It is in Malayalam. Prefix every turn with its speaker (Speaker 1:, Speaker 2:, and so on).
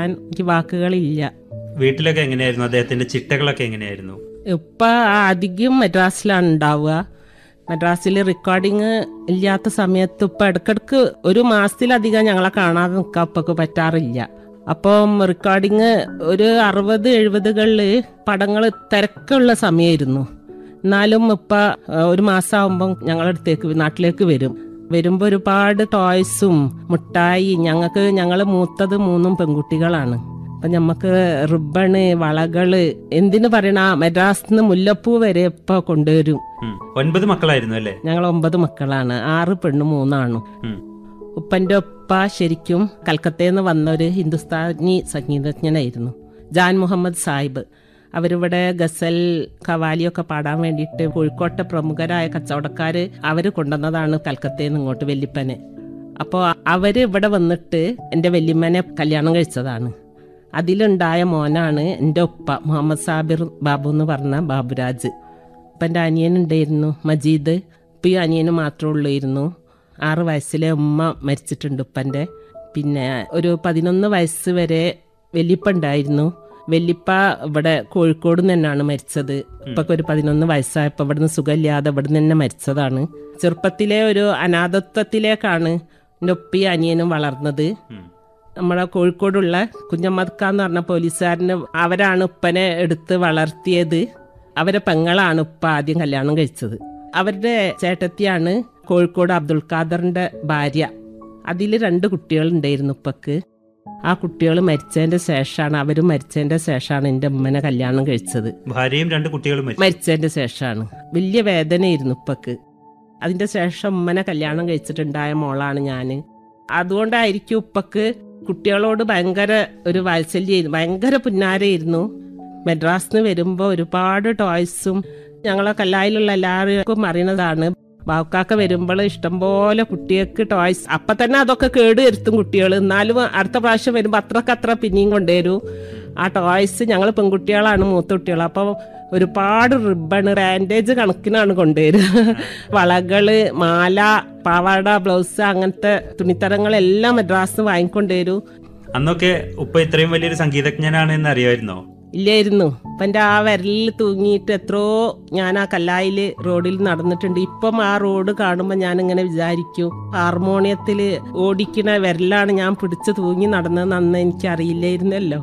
Speaker 1: പറയാൻ എനിക്ക് വാക്കുകളില്ല
Speaker 2: വീട്ടിലൊക്കെ എങ്ങനെയായിരുന്നു അദ്ദേഹത്തിന്റെ ചിട്ടകളൊക്കെ എങ്ങനെയായിരുന്നു
Speaker 1: ഇപ്പം അധികം മദ്രാസിലാണ് ഉണ്ടാവുക മദ്രാസിൽ റെക്കോർഡിങ് ഇല്ലാത്ത സമയത്ത് ഇപ്പം ഇടയ്ക്കിടയ്ക്ക് ഒരു മാസത്തിലധികം ഞങ്ങളെ കാണാതെ നിൽക്കാൻ ഇപ്പൊക്കെ പറ്റാറില്ല അപ്പം റെക്കോർഡിങ് ഒരു അറുപത് എഴുപതുകളിൽ പടങ്ങൾ തിരക്കുള്ള സമയമായിരുന്നു എന്നാലും ഇപ്പം ഒരു മാസമാകുമ്പം ഞങ്ങളടുത്തേക്ക് നാട്ടിലേക്ക് വരും വരുമ്പോൾ ഒരുപാട് ടോയ്സും മുട്ടായി ഞങ്ങൾക്ക് ഞങ്ങൾ മൂത്തത് മൂന്നും പെൺകുട്ടികളാണ് അപ്പൊ ഞമ്മക്ക് റിബണ് വളകള് എന്തിനു പറയണ മദ്രാസിൽ നിന്ന് മുല്ലപ്പൂ വരെ ഇപ്പൊ കൊണ്ടുവരും
Speaker 2: ഉം. ഒൻപത് മക്കളായിരുന്നു അല്ലേ
Speaker 1: ഞങ്ങൾ ഒമ്പത് മക്കളാണ് ആറ് പെണ്ണും മൂന്നാണും
Speaker 2: ഉം.
Speaker 1: ഉപ്പന്റെ ഉപ്പ ശരിക്കും കൽക്കത്തയിൽ നിന്ന് വന്ന ഒരു ഹിന്ദുസ്ഥാനി സംഗീതജ്ഞനായിരുന്നു ജാൻ മുഹമ്മദ് സാഹിബ് അവരിവിടെ ഗസൽ ഖവാലിയൊക്കെ പാടാൻ വേണ്ടിയിട്ട് കോഴിക്കോട്ടെ പ്രമുഖരായ കച്ചവടക്കാർ അവർ കൊണ്ടുവന്നതാണ് കൽക്കത്തയിൽ നിന്ന് ഇങ്ങോട്ട് വല്യപ്പനെ അപ്പോൾ അവർ ഇവിടെ വന്നിട്ട് എൻ്റെ വല്യമ്മനെ കല്യാണം കഴിച്ചതാണ് അതിലുണ്ടായ മോനാണ് എൻ്റെ ഉപ്പ മുഹമ്മദ് സാബിർ ബാബു എന്ന് പറഞ്ഞ ബാബുരാജ് ഉപ്പൻ്റെ അനിയനുണ്ടായിരുന്നു മജീദ് ഇപ്പം ഈ അനിയന് മാത്രമേ ഉള്ളായിരുന്നു ആറ് വയസ്സിലെ ഉമ്മ മരിച്ചിട്ടുണ്ട് ഉപ്പൻ്റെ പിന്നെ ഒരു പതിനൊന്ന് വയസ്സ് വരെ വെല്ലിപ്പ ഉണ്ടായിരുന്നു വെല്ലിപ്പ ഇവിടെ കോഴിക്കോട് നിന്ന് തന്നെയാണ് മരിച്ചത് ഇപ്പൊക്കെ ഒരു പതിനൊന്ന് വയസ്സായപ്പോൾ ഇവിടുന്ന് സുഖമില്ലാതെ ഇവിടെ നിന്ന് തന്നെ മരിച്ചതാണ് ചെറുപ്പത്തിലെ ഒരു അനാഥത്വത്തിലേക്കാണ് എൻ്റെ ഉപ്പി അനിയനും വളർന്നത്
Speaker 2: ഉം.
Speaker 1: നമ്മളെ കോഴിക്കോടുള്ള കുഞ്ഞമ്മദ്ക്ക എന്ന് പറഞ്ഞ പോലീസുകാരന് അവരാണ് ഉപ്പനെ എടുത്ത് വളർത്തിയത് അവരെ പെങ്ങളാണ് ഉപ്പ ആദ്യം കല്യാണം കഴിച്ചത് അവരുടെ ചേട്ടത്തിയാണ് കോഴിക്കോട് അബ്ദുൾ ഖാദറിന്റെ ഭാര്യ അതിൽ രണ്ട് കുട്ടികളുണ്ടായിരുന്നു ഉപ്പക്ക് ആ കുട്ടികൾ മരിച്ചതിന്റെ ശേഷമാണ് അവരും മരിച്ചതിന്റെ ശേഷമാണ് എൻ്റെ ഉമ്മനെ കല്യാണം കഴിച്ചത്
Speaker 2: ഭാര്യയും രണ്ട് കുട്ടികളും മരിച്ചു
Speaker 1: മരിച്ചതിന്റെ ശേഷമാണ് വലിയ വേദനയായിരുന്നു ഉപ്പക്ക് അതിന്റെ ശേഷം ഉമ്മനെ കല്യാണം കഴിച്ചിട്ടുണ്ടായ മോളാണ് ഞാൻ അതുകൊണ്ടായിരിക്കും ഉപ്പക്ക് കുട്ടികളോട് ഭയങ്കര ഒരു വാത്സല്യമായിരുന്നു ഭയങ്കര പുന്നാരയായിരുന്നു മദ്രാസിന് വരുമ്പോൾ ഒരുപാട് ടോയ്സും ഞങ്ങളെ കല്ലായിലുള്ള എല്ലാവർക്കും അറിയണതാണ് ബാവുക്കാക്ക വരുമ്പോൾ ഇഷ്ടംപോലെ കുട്ടികൾക്ക് ടോയ്സ് അപ്പൊ തന്നെ അതൊക്കെ കേട് വരുത്തും കുട്ടികൾ എന്നാലും അടുത്ത പ്രാവശ്യം വരുമ്പോൾ അത്രക്ക് അത്ര പിന്നെയും കൊണ്ടുവരും ആ ടോയ്സ് ഞങ്ങൾ പെൺകുട്ടികളാണ് മൂത്ത കുട്ടികൾ അപ്പോൾ ഒരുപാട് റിബൺ ബാൻഡേജ് കണക്കിനാണ് കൊണ്ടുവരിക വളകള് മാല പാവാട ബ്ലൗസ് അങ്ങനത്തെ തുണിത്തരങ്ങളെല്ലാം മദ്രാസ് വാങ്ങിക്കൊണ്ടുവരും
Speaker 2: അന്നൊക്കെ ഉപ്പ ഇത്രയും വലിയൊരു സംഗീതജ്ഞനാണ് എന്ന് അറിയായിരുന്നോ
Speaker 1: ഇല്ലായിരുന്നു അപ്പം എൻ്റെ ആ വിരലിൽ തൂങ്ങിയിട്ട് എത്രയോ ഞാൻ ആ കല്ലായിൽ റോഡിൽ നടന്നിട്ടുണ്ട് ഇപ്പം ആ റോഡ് കാണുമ്പോൾ ഞാൻ ഇങ്ങനെ വിചാരിക്കും ഹാർമോണിയത്തിൽ ഓടിക്കണ വിരലാണ് ഞാൻ പിടിച്ച് തൂങ്ങി നടന്നതെന്ന് അന്ന് എനിക്കറിയില്ലായിരുന്നല്ലോ